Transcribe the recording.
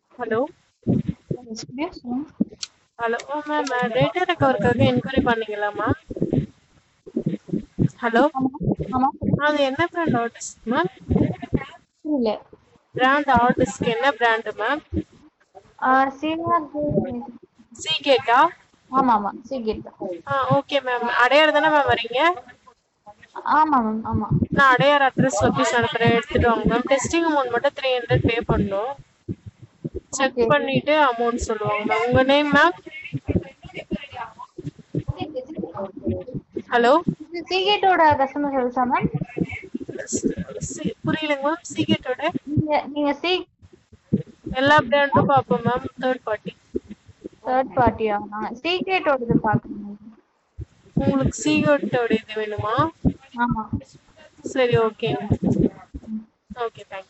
Hello SPS hello ma'am data ரெக்கவருக்காக enquiry பண்ணீங்களா ma'am hello ஆமா அது என்ன பிராண்ட் ஆர்டிஸ்ட் மேம் இல்ல பிராண்ட் ஆர்டிஸ்ட் என்ன பிராண்டு மேம் சீனியர் சீகேட்டா ஆமா ஆமா சீகேட் ஆ ஓகே மேம் அடையார் தானே மேம் வரீங்க ஆமா மேம் ஆமா நான் அடையார் அட்ரஸ் லொக்கேஷன் அனுப்புறேன் எடுத்துட்டு வாங்க மேம் டெஸ்டிங் அமௌண்ட் மட்டும் த்ரீ ஹண்ட்ரட் பே பண்ணணும் செக் Okay. பண்ணிட்டு அமௌண்ட் சொல்லுவாங்க மேம் உங்க நேம் மேம் ஹலோ சீகேட்டோட கஸ்டமர் சர்வீஸா மேம் புரியலங்க மேம் சீகேட்டோட நீங்க நீங்க சி எல்லா பிராண்டும் பார்ப்போம் மேம் தேர்ட் பார்ட்டி தேர்ட் பார்ட்டியா நான் சீகேட்டோடது பாக்கணும் உங்களுக்கு சீகேட்டோட இது வேணுமா ஆமா சரி ஓகே ஓகே தேங்க்யூ